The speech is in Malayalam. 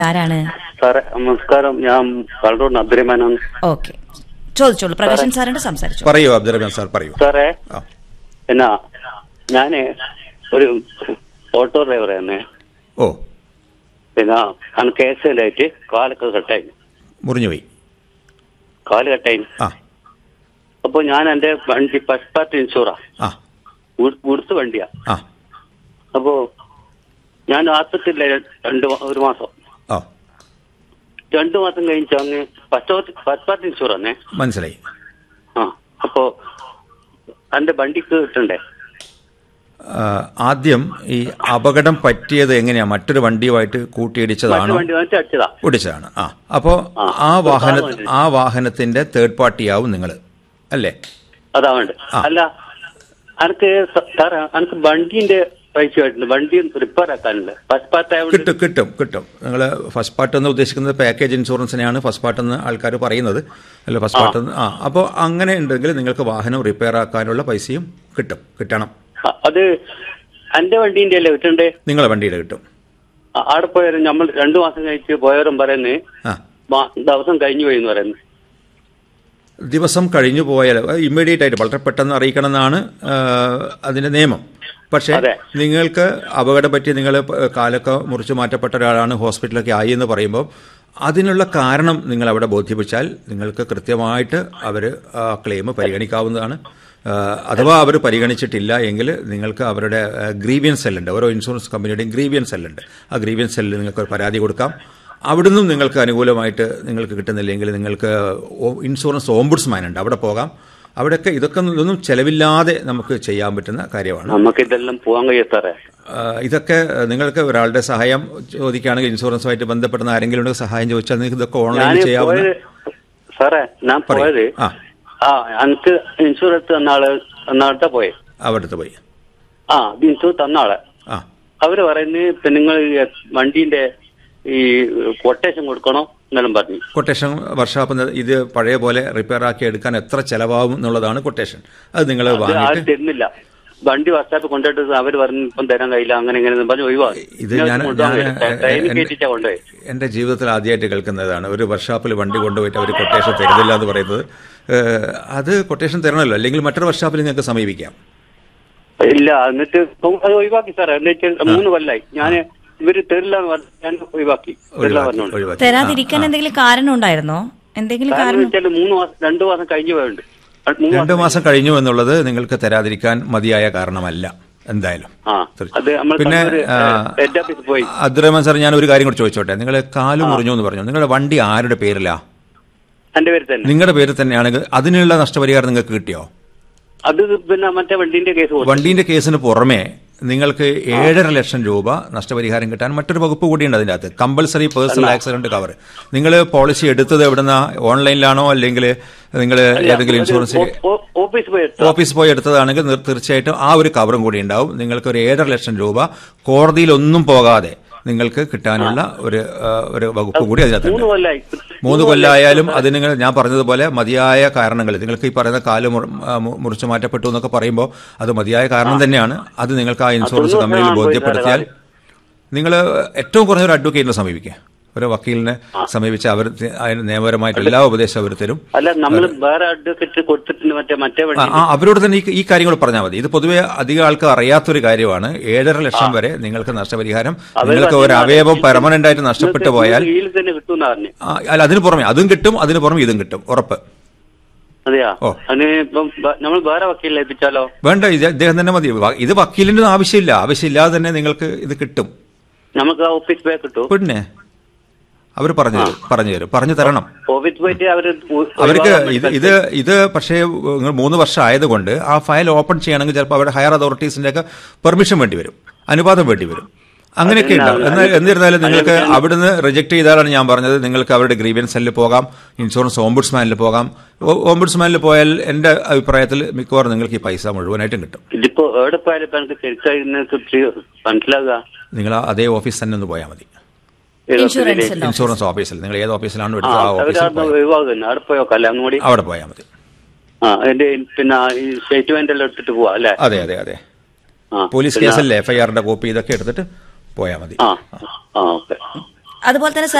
ആരാണ് സാറേ നമസ്കാരം ഞാൻ കളറോഡ് അബ്ദുറഹ്മാനാണ് ഓക്കെ ചോദിച്ചോളൂ പ്രകാശൻ സാറിനോട് സംസാരിച്ചു പറയൂ അബ്ദുറഹ്മാൻ സാർ പറയൂ സാറേ ആ എന്നാ ഞാന് ഒരു ഓട്ടോ ഡ്രൈവറാണ് ഓ പിന്നെ അന്ന് കേസിലായിട്ട് കാലൊക്കെ കട്ടായി മുറിഞ്ഞുപോയി കാല് കട്ടായി ആ അപ്പൊ ഞാൻ എന്റെ വണ്ടി ഫസ്റ്റ് പാർട്ടി ഇൻഷൂറാ ആ ഗുഡ്സ് വണ്ടിയാ ആ അപ്പോ ഞാൻ ആസ്പത്രിയിലെ രണ്ട് മാ- ഒരു മാസം ആ രണ്ടു മാസം കഴിഞ്ഞിട്ട് അങ്ങ് ഫസ്റ്റ് ഫസ്റ്റ് പാർട്ടി ഇൻഷൂറാന്നേ മനസ്സിലായി ആ അപ്പോ എന്റെ വണ്ടിക്ക് കിട്ടണ്ടേ ആ, ആദ്യം ഈ അപകടം പറ്റിയത് എങ്ങനെയാ മറ്റൊരു വണ്ടിയുമായിട്ട് മറ്റു കൂട്ടിയിടിച്ചതാണോ വണ്ടി വാങ്ങിച്ച് അടിച്ചതാ ഇടിച്ചതാണ് ആ അപ്പോൾ ആ, ആ വാഹന കാറ് വണ്ടി. ആ വാഹനത്തിന്റെ തേർഡ് പാർട്ടിയാവും നിങ്ങൾ അല്ലേ അതാ വേണ്ട ആ. അല്ല അനക്ക് സാറേ അനക്ക് വണ്ടീന്റെ പൈസ ആയിട്ടുണ്ട് വണ്ടി റിപ്പയർ ആക്കാനുണ്ട് ഫസ്റ്റ് പാർട്ട് ആയതുകൊണ്ട് കിട്ടും കിട്ടും കിട്ടും നിങ്ങൾ ഫസ്റ്റ് പാർട്ട് എന്ന് ഉദ്ദേശിക്കുന്നത് പാക്കേജ് ഇൻഷുറൻസിനെയാണ് ഫസ്റ്റ് പാർട്ട് എന്ന് ആൾക്കാർ പറയുന്നത് അല്ല ഫസ്റ്റ് പാർട്ട് എന്ന് ആ അപ്പോൾ അങ്ങനെ ഉണ്ടെങ്കിൽ നിങ്ങൾക്ക് വാഹനം റിപ്പയർ ആക്കാനുള്ള പൈസയും കിട്ടും കിട്ടണം ആ, അത് എന്റെ വണ്ടീന്റെ അല്ലേ കിട്ടണ്ടേ നിങ്ങളെ വണ്ടിയുടെ കിട്ടും ആ, ആടെ പോയാലും നമ്മൾ രണ്ടു മാസം കഴിച്ച് പോയവരും പറയുന്നത് ആ മാ- ദിവസം കഴിഞ്ഞു പോയി എന്ന് പറയുന്നത് ദിവസം കഴിഞ്ഞു പോയാൽ ഇമ്മീഡിയറ്റ് ആയിട്ട് വളരെ പെട്ടെന്ന് അറിയിക്കണം എന്നാണ് ആ, അതിന്റെ നിയമം പക്ഷേ അതെ. നിങ്ങൾക്ക് അപകടം പറ്റി നിങ്ങൾ കാലൊക്കെ മുറിച്ച് മാറ്റപ്പെട്ട ഒരാളാണ് ഹോസ്പിറ്റലൊക്കെ ആയി എന്ന് പറയുമ്പോൾ അതിനുള്ള കാരണം നിങ്ങൾ അവിടെ ബോധ്യപ്പിച്ചാൽ നിങ്ങൾക്ക് കൃത്യമായിട്ട് അവർ ആ ക്ലെയിം പരിഗണിക്കാവുന്നതാണ് ആ, അഥവാ അവർ പരിഗണിച്ചിട്ടില്ല എങ്കിൽ നിങ്ങൾക്ക് അവരുടെ ഗ്രീവിയൻസ് സെല്ലുണ്ട് ഓരോ ഇൻഷുറൻസ് കമ്പനിയുടെയും ഗ്രീവിയൻസ് സെല്ലുണ്ട് ആ ഗ്രീവിയൻസ് സെല്ലിൽ നിങ്ങൾക്ക് ഒരു പരാതി കൊടുക്കാം അവിടുന്നും നിങ്ങൾക്ക് അനുകൂലമായിട്ട് നിങ്ങൾക്ക് കിട്ടുന്നില്ലെങ്കിൽ നിങ്ങൾക്ക് ഓ- ഇൻഷുറൻസ് ഓംബുഡ്സ്മാൻ ഉണ്ട് അവിടെ പോകാം അവിടെയൊക്കെ ഇതൊക്കെ ഒന്നും ചെലവില്ലാതെ നമുക്ക് ചെയ്യാൻ പറ്റുന്ന കാര്യമാണ് നമുക്ക് ഇതെല്ലാം പോകാൻ കഴിയും സാറേ ആ, ഇതൊക്കെ നിങ്ങൾക്ക് ഒരാളുടെ സഹായം ചോദിക്കുകയാണെങ്കിൽ ഇൻഷുറൻസുമായിട്ട് ബന്ധപ്പെടുന്ന ആരെങ്കിലും ഉണ്ടെങ്കിൽ സഹായം ചോദിച്ചാൽ നിങ്ങൾക്ക് ഇതൊക്കെ ഞാൻ ഓൺലൈനിൽ ചെയ്യാവുന്ന പോയത് സാറേ ഞാൻ പറയൂ. പോയത് ആ. ആ എനിക്ക് ഇൻഷുറൻസ് തന്ന ആള് തന്നാളത്തെ പോയെ അവിടുത്തെ പോയി ആ ഇത് ഇൻഷുറൻസ് തന്ന ആളെ ആ അവര് പറയുന്നത് ഇപ്പൊ നിങ്ങൾ വണ്ടീന്റെ ഈ കൊട്ടേഷൻ കൊടുക്കണോ എന്നെല്ലാം പറഞ്ഞു കൊട്ടേഷൻ വർഷാപ്പ് ഇത് പഴയ പോലെ റിപ്പയർ ആക്കി എടുക്കാൻ എത്ര ചെലവാകും എന്നുള്ളതാണ് കൊട്ടേഷൻ അത് നിങ്ങൾ അത് ആരും വാങ്ങിയിട്ട് തരുന്നില്ല വണ്ടി വർഷാപ്പ് കൊണ്ടുപോയിട്ട് അവര് പറഞ്ഞു ഇപ്പം തരാൻ കഴിയില്ല അങ്ങനെ ഇങ്ങനെ പറഞ്ഞ് ഒഴിവാക്കി ഇത് പിന്നെ ഞാൻ അവര് കൊണ്ടുപോകാൻ ഞാൻ കഴിയില്ല. ട്രെയിനിൽ കയറ്റിച്ചാ കൊണ്ടുപോയി എൻ്റെ ജീവിതത്തിൽ ആദ്യമായിട്ട് കേൾക്കുന്നതാണ് ഒരു വർക്ക്ഷോപ്പിൽ വണ്ടി കൊണ്ടുപോയിട്ട് അവർ കൊട്ടേഷൻ തരുന്നില്ല എന്ന് പറയുന്നത് ഏഹ്, അത് കൊട്ടേഷൻ തരണമല്ലോ അല്ലെങ്കിൽ മറ്റൊരു വർക്ക്ഷോപ്പിൽ നിങ്ങൾക്ക് സമീപിക്കാം ഇല്ല എന്നിട്ട് ഇപ്പം അത് ഒഴിവാക്കി സാറേ എന്നിട്ട് മൂന്ന് കൊല്ലായി ഞാൻ ഇവര് തരില്ല എന്ന് പറഞ്ഞു ഞാൻ ഒഴിവാക്കി തരില്ല ഒഴിവാക്കി പറഞ്ഞോണ്ട് ഒഴിവാക്കി തരാതിരിക്കാൻ എന്തെങ്കിലും കാരണം ഉണ്ടായിരുന്നോ എന്തെങ്കിലും കാരണം കാരണം വെച്ചാൽ മൂന്ന് മാസം രണ്ടു മാസം കഴിഞ്ഞു പോയുണ്ട് മൂന്ന് രണ്ടു മാസം കഴിഞ്ഞു എന്നുള്ളത് നിങ്ങൾക്ക് തരാതിരിക്കാൻ മതിയായ കാരണമല്ല എന്തായാലും ആ അത് നമ്മൾ പിന്നെ ആ, ഹെഡ് ഓഫീസിൽ പോയി അബ്ദുറഹ്മാൻ സാർ ഞാൻ ഒരു കാര്യം കൂടി ചോദിച്ചോട്ടെ നിങ്ങൾ കാല് മുറിഞ്ഞു എന്ന് പറഞ്ഞു നിങ്ങളുടെ വണ്ടി ആരുടെ പേരിലാ എന്റെ പേര് തന്നെ നിങ്ങളുടെ പേരിൽ തന്നെയാണെങ്കിൽ അതിനുള്ള നഷ്ടപരിഹാരം നിങ്ങൾക്ക് കിട്ടിയോ അത് പിന്നെ മറ്റേ വണ്ടീന്റെ കേസ് കൊടുത്തു വണ്ടീന്റെ കേസിന് പുറമെ നിങ്ങൾക്ക് ഏഴര ലക്ഷം രൂപ നഷ്ടപരിഹാരം കിട്ടാൻ മറ്റൊരു വകുപ്പ് കൂടിയുണ്ട് അതിൻ്റെ അകത്ത് കമ്പൽസറി പേഴ്സണൽ ആക്സിഡന്റ് കവർ നിങ്ങൾ പോളിസി എടുത്തത് എവിടുന്ന ഓൺലൈനിലാണോ അല്ലെങ്കിൽ നിങ്ങൾ ഏതെങ്കിലും ഇൻഷുറൻസ് ഓ- ഓ- ഓഫീസിൽ പോയി എടുത്തതാ. ഓഫീസ് പോയി എടുത്തതാണെങ്കിൽ നിർ- തീർച്ചയായിട്ടും ആ ഒരു കവറും കൂടി ഉണ്ടാവും നിങ്ങൾക്ക് ഒരു ഏഴര ലക്ഷം രൂപ കോടതിയിലൊന്നും പോകാതെ നിങ്ങൾക്ക് കിട്ടാനുള്ള ഒരു ആ, ഒരു വകുപ്പ് കൂടി അതിനകത്തുണ്ട് മൂന്ന് കൊല്ലായി മൂന്ന് കൊല്ലമായാലും അത് നിങ്ങൾ ഞാൻ പറഞ്ഞതുപോലെ മതിയായ കാരണങ്ങൾ നിങ്ങൾക്ക് ഈ പറയുന്ന കാല് മുറി- ആ, മു- മുറിച്ചു മാറ്റപ്പെട്ടു എന്നൊക്കെ പറയുമ്പോൾ അത് മതിയായ കാരണം തന്നെയാണ് അത് നിങ്ങൾക്ക് ആ ഇൻഷുറൻസ് തൊണ്ണൂറ് കമ്പനിയിൽ ശതമാനം ബോധ്യപ്പെടുത്തിയാൽ നിങ്ങൾ ഏറ്റവും കുറഞ്ഞ ഒരു അഡ്വക്കേറ്റിനെ സമീപിക്കുക ഒരു വക്കീലിനെ സമീപിച്ച് അവർ തി- അതിന് നിയമപരമായിട്ട് എല്ലാ ഉപദേശവും അവർ തരും അല്ല നമ്മൾ വേറെ അഡ്വക്കേറ്റ് കൊടുത്തിട്ടുണ്ട് മറ്റേ മറ്റേ ആ, വണ്ടി ആ, അവരോട് തന്നെ ഈ- ഈ കാര്യങ്ങൾ പറഞ്ഞാൽ മതി ഇത് പൊതുവെ അധികം ആൾക്ക് അറിയാത്തൊരു കാര്യമാണ് ഏഴര ലക്ഷം വരെ നിങ്ങൾക്ക് നഷ്ടപരിഹാരം അവര് നിങ്ങൾക്ക് ഒരു പറഞ്ഞത് അവയവം പെർമനന്റ് ആയിട്ട് നഷ്ടപ്പെട്ടു പോയാൽ കീഴിൽ തന്നെ കിട്ടുമെന്നാ പറഞ്ഞു ആ, അല്ല അതിന് പുറമെ അതും കിട്ടും അതിന് പുറമെ ഇതും കിട്ടും ഉറപ്പ് അതെയാ ഓ. അതിന് ഇപ്പം ബ- നമ്മൾ വേറെ വക്കീലിനെ ഏൽപ്പിച്ചാലോ വേണ്ട ഇത് അദ്ദേഹം തന്നെ മതി വ- ഇത് വക്കീലിന്റെ ഒന്നും ആവശ്യമില്ല ആവശ്യമില്ലാതെ തന്നെ നിങ്ങൾക്ക് ഇത് കിട്ടും നമുക്ക് ആ ഓഫീസ് പോയി കിട്ടും പിന്നെ അവർ പറഞ്ഞു തരും പറഞ്ഞു തരും പറഞ്ഞു തരണം ഓഫീസ് പോയിട്ട് അവര് ഉ- അവർക്ക് ഒഴിവാക്കാൻ ഇത് ഇത് ഇത് പക്ഷേ നിങ്ങൾ മൂന്ന് വർഷം ആയതുകൊണ്ട് ആ ഫയൽ ഓപ്പൺ ചെയ്യണമെങ്കിൽ ചിലപ്പോൾ അവിടെ ഹയർ അതോറിറ്റീസിന്റെ ഒക്കെ പെർമിഷൻ വേണ്ടി വരും അനുവാദം വേണ്ടി വരും അങ്ങനെയൊക്കെ ഉണ്ടാവും എന്നാൽ എന്നിരുന്നാലും നിങ്ങൾക്ക് അവിടുന്ന് റിജക്ട് ചെയ്താലാണ് ഞാൻ പറഞ്ഞത് നിങ്ങൾക്ക് അവരുടെ ഗ്രീവിയൻസ് സെല്ലിൽ പോകാം ഇൻഷുറൻസ് ഓംബുഡ്സ്മാനിൽ പോകാം ഓ- ഓംബുഡ്സ്മാനിൽ പോയാൽ എൻ്റെ അഭിപ്രായത്തിൽ മിക്കവാറും നിങ്ങൾക്ക് ഈ പൈസ മുഴുവനായിട്ടും കിട്ടും ഇതിപ്പോ എവിടെ പോയാലും ഇപ്പൊ എനിക്ക് ശരിക്കും ഇതിനെക്കുറിച്ച് മനസ്സിലാകുക നിങ്ങൾ ആ അതേ ഓഫീസ് തന്നെ ഒന്ന് പോയാൽ മതി ഏത് ഇൻഷുറൻസ് ഓഫീസില്? ഉണ്ടോ? ഇൻഷുറൻസ് ഓഫീസിൽ നിങ്ങൾ ഏത് ഓഫീസിലാണ് ആ എടുത്തത് ആ ഓഫീസിൽ അവരവിടെ പോയാൽ ഒഴിവാകുന്നു അവിടെ പോയോ കല്യാണം കൂടി അവിടെ പോയാൽ മതി ആ എന്റെ പിന്നെ ഈ സ്റ്റേറ്റ്മെന്റ് എല്ലാം എടുത്തിട്ട് പോവാ അല്ലേ അതെ അതെ അതെ ആ പോലീസ് പിന്നെ- കേസല്ലേ എഫ്ഐആറിന്റെ കോപ്പി ഇതൊക്കെ എടുത്തിട്ട് പോയാൽ മതി ആ ആ ഓക്കെ അതുപോലെ തന്നെ